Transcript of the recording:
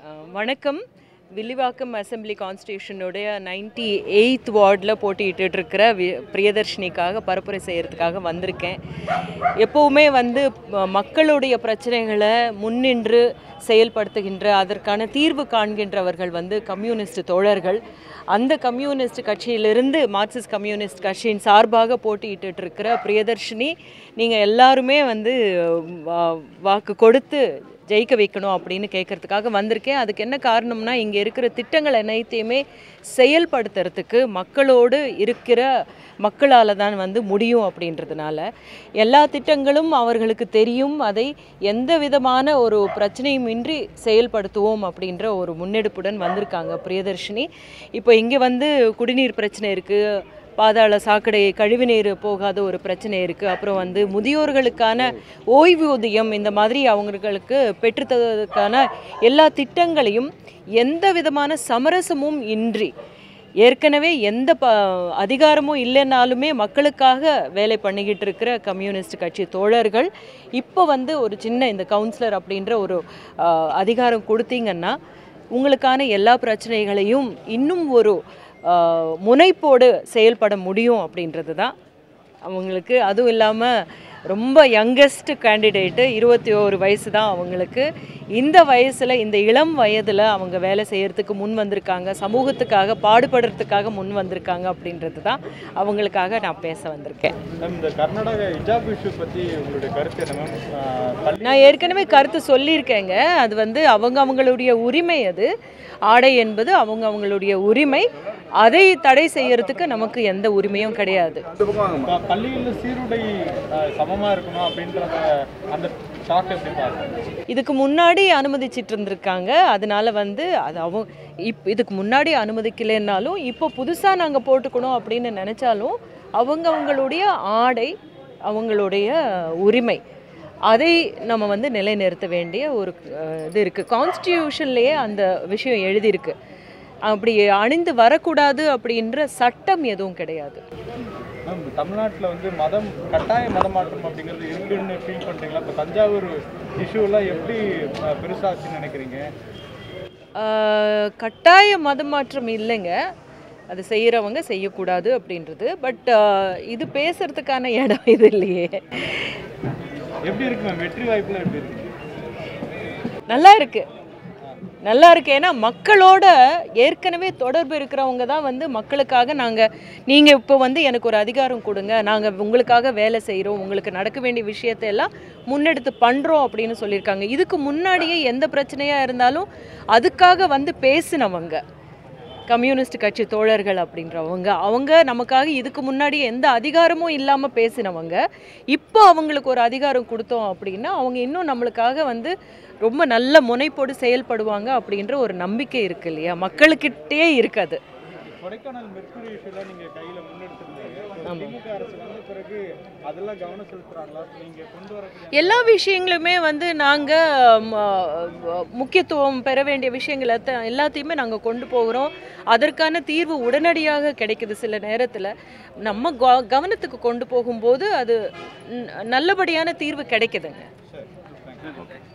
அஹ், வணக்கம் வில்லிவாக்கம் அசெம்பிளி கான்ஸ்டியூஷனுடைய ninety eight வார்டில் போட்டியிட்டு இருக்கிற வி பிரியதர்ஷினிக்காக பரப்புரை செய்கிறதுக்காக வந்திருக்கேன் எப்போவுமே வந்து ம- மக்களுடைய பிரச்சனைகளை முன்னின்று செயல்படுத்துகின்ற அதற்கான தீர்வு காண்கின்றவர்கள் வந்து கம்யூனிஸ்ட் தோழர்கள் அந்த கம்யூனிஸ்ட் கட்சியிலிருந்து மார்க்சிஸ்ட் கம்யூனிஸ்ட் கட்சியின் சார்பாக போட்டியிட்டு இருக்கிற பிரியதர்ஷினி நீங்கள் எல்லாருமே வந்து வா- வாக்கு கொடுத்து ஜெயிக்க வைக்கணும் அப்படின்னு கேட்கறதுக்காக வந்திருக்கேன் அதுக்கு என்ன காரணம்னா இங்கே இருக்கிற திட்டங்கள் அனைத்தையுமே செயல்படுத்துறதுக்கு மக்களோடு இருக்கிற மக்களால் தான் வந்து முடியும் அப்படின்றதுனால எல்லா திட்டங்களும் அவர்களுக்கு தெரியும் அதை எந்த விதமான ஒரு பிரச்சனையும் இன்றி செயல்படுத்துவோம் அப்படின்ற ஒரு முன்னெடுப்புடன் வந்திருக்காங்க பிரியதர்ஷினி இப்போ இங்கே வந்து குடிநீர் பிரச்சனை இருக்குது பாதாள சாக்கடை கழிவுநீர் போகாத ஒரு பிரச்சனை இருக்குது அப்புறம் வந்து முதியோர்களுக்கான ஓய்வூதியம் இந்த மாதிரி அவங்களுக்கு பெற்றுத்தருவதற்கான எல்லா திட்டங்களையும் எந்த விதமான சமரசமும் இன்றி ஏற்கனவே எந்த ப அதிகாரமும் இல்லைனாலுமே மக்களுக்காக வேலை பண்ணிக்கிட்டு இருக்கிற கம்யூனிஸ்ட் கட்சி தோழர்கள் இப்போ வந்து ஒரு சின்ன இந்த கவுன்சிலர் அப்படின்ற ஒரு ஆஹ், அதிகாரம் கொடுத்தீங்கன்னா உங்களுக்கான எல்லா பிரச்சனைகளையும் இன்னும் ஒரு ஆஹ், முனைப்போடு செயல்பட முடியும் அப்படின்றது தான் அவங்களுக்கு அதுவும் இல்லாமல் ரொம்ப யங்கஸ்ட் கேண்டிடேட்டு இருபத்தி ஓரு வயசு தான் அவங்களுக்கு இந்த வயசில் இந்த இளம் வயதில் அவங்க வேலை செய்கிறதுக்கு முன் வந்திருக்காங்க சமூகத்துக்காக பாடுபடுறதுக்காக முன் வந்திருக்காங்க அப்படின்றது தான் அவங்களுக்காக நான் பேச வந்திருக்கேன் மேம் இந்த கர்நாடக ஹிஜாப் இஷ்யூ பற்றி உங்களுடைய கருத்து என்ன மேம் ஆஹ் பள்ளி நான் ஏற்கனவே கருத்து சொல்லியிருக்கேங்க அது வந்து அவங்க அவங்களுடைய உரிமை அது ஆடை என்பது அவங்க அவங்களுடைய உரிமை அதை தடை செய்யறதுக்கு நமக்கு எந்த உரிமையும் கிடையாது ப- பள்ளிகளில் சீருடை ஆஹ் சமமா இருக்கணும் அப்படின்றத அந்த டாக் எப்படி பார்க்குறீங்க இதுக்கு முன்னாடி அனுமதிச்சிட்டு இருந்திருக்காங்க அதனால வந்து அது அவங்க இப் இதுக்கு முன்னாடி அனுமதிக்கலைன்னாலும் இப்போ புதுசாக நாங்கள் போட்டுக்கணும் அப்படின்னு நினச்சாலும் அவங்க அவங்களுடைய ஆடை அவங்களுடைய உரிமை அதை நம்ம வந்து நிலைநிறுத்த வேண்டிய ஒரு அஹ், இது இருக்குது கான்ஸ்டியூஷன்லேயே அந்த விஷயம் எழுதியிருக்கு அப்படி அணிந்து வரக்கூடாது அப்படின்ற சட்டம் எதுவும் கிடையாது மேம் தமிழ்நாட்டில் வந்து மதம் கட்டாய மதமாற்றம் அப்படிங்கிறது இருக்குன்னு ஃபீல் பண்ணுறீங்களா இப்போ தஞ்சாவூர் இஷ்யூலாம் எப்படி ஆஹ் பெருசாச்சுன்னு நினைக்கிறீங்க ஆஹ் கட்டாய மதமாற்றம் இல்லைங்க அது செய்கிறவங்க செய்யக்கூடாது அப்படின்றது பட் இது பேசுறதுக்கான இடம் இது இல்லையே எப்படி இருக்கு மேம் வெற்றி வாய்ப்புலாம் எப்படி இருக்கு நல்லா இருக்கு நல்லா இருக்கு ஏன்னா மக்களோட ஏற்கனவே தொடர்பு இருக்கிறவங்க தான் வந்து மக்களுக்காக நாங்கள் நீங்கள் இப்போ வந்து எனக்கு ஒரு அதிகாரம் கொடுங்க நாங்கள் உங்களுக்காக வேலை செய்கிறோம் உங்களுக்கு நடக்க வேண்டிய விஷயத்தை எல்லாம் முன்னெடுத்து பண்ணுறோம் அப்படின்னு சொல்லியிருக்காங்க இதுக்கு முன்னாடியே எந்த பிரச்சனையாக இருந்தாலும் அதுக்காக வந்து பேசினவங்க கம்யூனிஸ்ட் கட்சி தோழர்கள் அப்படின்றவங்க அவங்க நமக்காக இதுக்கு முன்னாடி எந்த அதிகாரமும் இல்லாமல் பேசினவங்க இப்போ அவங்களுக்கு ஒரு அதிகாரம் கொடுத்தோம் அப்படின்னா அவங்க இன்னும் நம்மளுக்காக வந்து ரொம்ப நல்ல முனைப்போடு செயல்படுவாங்க அப்படின்ற ஒரு நம்பிக்கை இருக்கு இல்லையா மக்களுக்கிட்டே இருக்காது கொடைக்கானல் மெர்க்குரி இஷ்யூலாம் நீங்கள் கையில் முன்னெடுத்துருந்தீங்க திமுக அரசு வந்த பிறகு அதெல்லாம் கவனம் செலுத்துறாங்களா நீங்கள் கொண்டு வரக்கூடிய எல்லா விஷயங்களுமே வந்து நாங்கள் முக்கியத்துவம் பெற வேண்டிய விஷயங்களை த- எல்லாத்தையுமே நாங்கள் கொண்டு போகிறோம் அதற்கான தீர்வு உடனடியாக கிடைக்குது சில நேரத்தில் நம்ம கவ- கவனத்துக்கு கொண்டு போகும்போது அது ந- நல்லபடியான தீர்வு கிடைக்குதுங்க சரி தேங்க்யூ